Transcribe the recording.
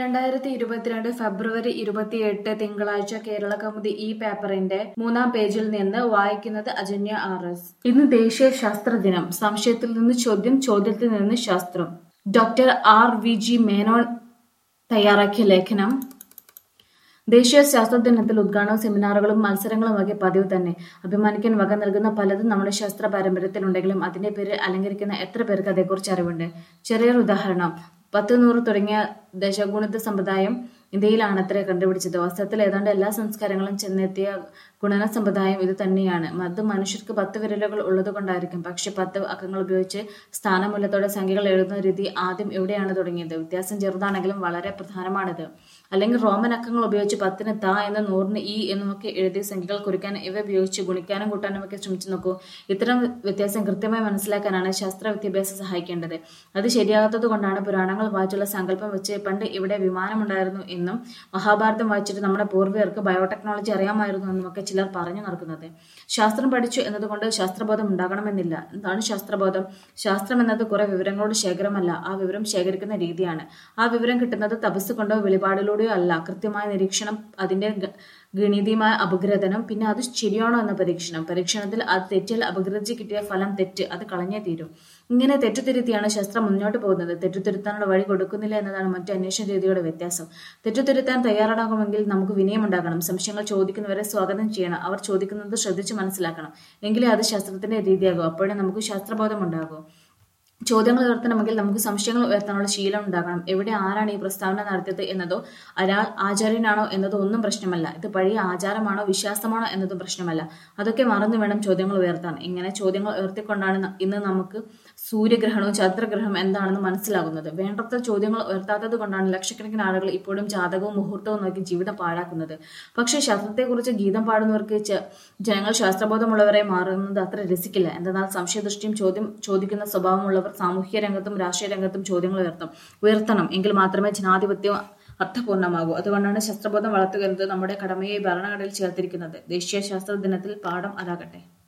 രണ്ടായിരത്തി ഇരുപത്തിരണ്ട് ഫെബ്രുവരി ഇരുപത്തിയെട്ട് തിങ്കളാഴ്ച കേരള കൗമുദി ഈ പേപ്പറിന്റെ മൂന്നാം പേജിൽ നിന്ന് വായിക്കുന്നത് അജന്യ ആർ എസ് ഇന്ന് ദേശീയ ശാസ്ത്ര ദിനം സംശയത്തിൽ നിന്ന് ചോദ്യം ചോദ്യത്തിൽ നിന്ന് ശാസ്ത്രം doctor R V G Menon തയ്യാറാക്കിയ ലേഖനം ദേശീയ ശാസ്ത്ര ദിനത്തിൽ ഉദ്ഘാടന സെമിനാറുകളും മത്സരങ്ങളുമൊക്കെ പതിവ് തന്നെ അഭിമാനിക്കാൻ വക നൽകുന്ന പലതും നമ്മുടെ ശാസ്ത്ര പാരമ്പര്യത്തിലുണ്ടെങ്കിലും അതിന്റെ പേരിൽ അലങ്കരിക്കുന്ന എത്ര പേർക്ക് അതേക്കുറിച്ച് അറിവുണ്ട് ചെറിയൊരു ഉദാഹരണം പത്ത് നൂറ് തുടങ്ങിയ ദശഗുണിത സമ്പ്രദായം ഇന്ത്യയിലാണത്രേ കണ്ടുപിടിച്ചത് വാസ്തവത്തിൽ ഏതാണ്ട് എല്ലാ സംസ്കാരങ്ങളും ചെന്നെത്തിയ ഗുണന സമ്പ്രദായം ഇത് തന്നെയാണ് അത് മനുഷ്യർക്ക് പത്ത് വിരലുകൾ ഉള്ളത് കൊണ്ടായിരിക്കും പക്ഷെ പത്ത് അക്കങ്ങൾ ഉപയോഗിച്ച് സ്ഥാനമൂലത്തോടെ സംഖ്യകൾ എഴുതുന്ന രീതി ആദ്യം എവിടെയാണ് തുടങ്ങിയത് വ്യത്യാസം ചെറുതാണെങ്കിലും വളരെ പ്രധാനമാണിത് അല്ലെങ്കിൽ റോമൻ അക്കങ്ങൾ ഉപയോഗിച്ച് പത്തിന് ത എന്ന് നൂറിന് ഇ എന്നുമൊക്കെ എഴുതി സംഖ്യകൾ കുറിക്കാൻ ഇവ ഉപയോഗിച്ച് ഗുണിക്കാനും കൂട്ടാനും ഒക്കെ ശ്രമിച്ചു നോക്കൂ ഇത്തരം വ്യത്യാസം കൃത്യമായി മനസ്സിലാക്കാനാണ് ശാസ്ത്ര വിദ്യാഭ്യാസം സഹായിക്കേണ്ടത് അത് ശരിയാകാത്തത് കൊണ്ടാണ് പുരാണങ്ങൾ വായിച്ചുള്ള സങ്കല്പം വെച്ച് പണ്ട് ഇവിടെ വിമാനമുണ്ടായിരുന്നു എന്നും മഹാഭാരതം വായിച്ചിട്ട് നമ്മുടെ പൂർവികർക്ക് ബയോടെക്നോളജി അറിയാമായിരുന്നു എന്നുമൊക്കെ ചിലർ പറഞ്ഞു നടക്കുന്നത് ശാസ്ത്രം പഠിച്ചു എന്നതുകൊണ്ട് ശാസ്ത്രബോധം ഉണ്ടാകണമെന്നില്ല എന്താണ് ശാസ്ത്രബോധം ശാസ്ത്രം എന്നത് കുറെ വിവരങ്ങളുടെ ശേഖരമല്ല ആ വിവരം ശേഖരിക്കുന്ന രീതിയാണ് ആ വിവരം കിട്ടുന്നത് തപസ് കൊണ്ടോ വെളിപാടിലൂടെയോ അല്ല കൃത്യമായ നിരീക്ഷണം അതിന്റെ ഗ- ഗണിതീയമായ അപഗ്രഥനം പിന്നെ അത് ശരിയാണോ എന്ന പരീക്ഷണം പരീക്ഷണത്തിൽ അത് തെറ്റിയാൽ അപഗ്രഥിച്ച് കിട്ടിയ ഫലം തെറ്റ് അത് കളഞ്ഞേ തീരും ഇങ്ങനെ തെറ്റുതിരുത്തിയാണ് ശാസ്ത്രം മുന്നോട്ട് പോകുന്നത് തെറ്റുതിരുത്താനുള്ള വഴി കൊടുക്കുന്നില്ല എന്നതാണ് മറ്റു അന്വേഷണ രീതിയുടെ വ്യത്യാസം തെറ്റുതിരുത്താൻ തയ്യാറാകണമെങ്കിൽ നമുക്ക് വിനയമുണ്ടാകണം സംശയങ്ങൾ ചോദിക്കുന്നവരെ സ്വാഗതം ചെയ്യണം അവർ ചോദിക്കുന്നത് ശ്രദ്ധിച്ച് മനസ്സിലാക്കണം എങ്കിലേ അത് ശാസ്ത്രത്തിന്റെ രീതിയാകും അപ്പോഴേ നമുക്ക് ശാസ്ത്രബോധം ഉണ്ടാകൂ ചോദ്യങ്ങൾ ഉയർത്തണമെങ്കിൽ നമുക്ക് സംശയങ്ങൾ ഉയർത്താനുള്ള ശീലം ഉണ്ടാകണം എവിടെ ആരാണ് ഈ പ്രസ്താവന നടത്തിയത് എന്നതോ ഒരാൾ ആചാര്യനാണോ എന്നതോ ഒന്നും പ്രശ്നമല്ല ഇത് പഴയ ആചാരമാണോ വിശ്വാസമാണോ എന്നതും പ്രശ്നമല്ല അതൊക്കെ മറന്നു വേണം ചോദ്യങ്ങൾ ഉയർത്താൻ ഇങ്ങനെ ചോദ്യങ്ങൾ ഉയർത്തിക്കൊണ്ടാണ് ന- ഇന്ന് നമുക്ക് സൂര്യഗ്രഹണവും ചന്ദ്രഗ്രഹണം എന്താണെന്ന് മനസ്സിലാകുന്നത് വേണ്ടത്ര ചോദ്യങ്ങൾ ഉയർത്താത്തത് കൊണ്ടാണ് ലക്ഷക്കണക്കിന് ആളുകൾ ഇപ്പോഴും ജാതകവും മുഹൂർത്തവും നോക്കി ജീവിതം പാഴാക്കുന്നത് പക്ഷേ ശാസ്ത്രത്തെക്കുറിച്ച് ഗീതം പാടുന്നവർക്ക് ച- ജനങ്ങൾ ശാസ്ത്രബോധമുള്ളവരെ മാറുന്നത് അത്ര രസിക്കില്ല എന്തെന്നാൽ സംശയദൃഷ്ടിയും ചോദ്യം ചോദിക്കുന്ന സ്വഭാവമുള്ളവർ സാമൂഹിക രംഗത്തും രാഷ്ട്രീയ രംഗത്തും ചോദ്യങ്ങൾ ഉയർത്തും ഉയർത്തണം എങ്കിൽ മാത്രമേ ജനാധിപത്യം അർത്ഥപൂർണ്ണമാകൂ അതുകൊണ്ടാണ് ശാസ്ത്രബോധം വളർത്തുക എന്നത് നമ്മുടെ കടമയെ ഭരണഘടനയിൽ ചേർത്തിരിക്കുന്നത് ദേശീയ ശാസ്ത്ര ദിനത്തിൽ പാഠം അതാകട്ടെ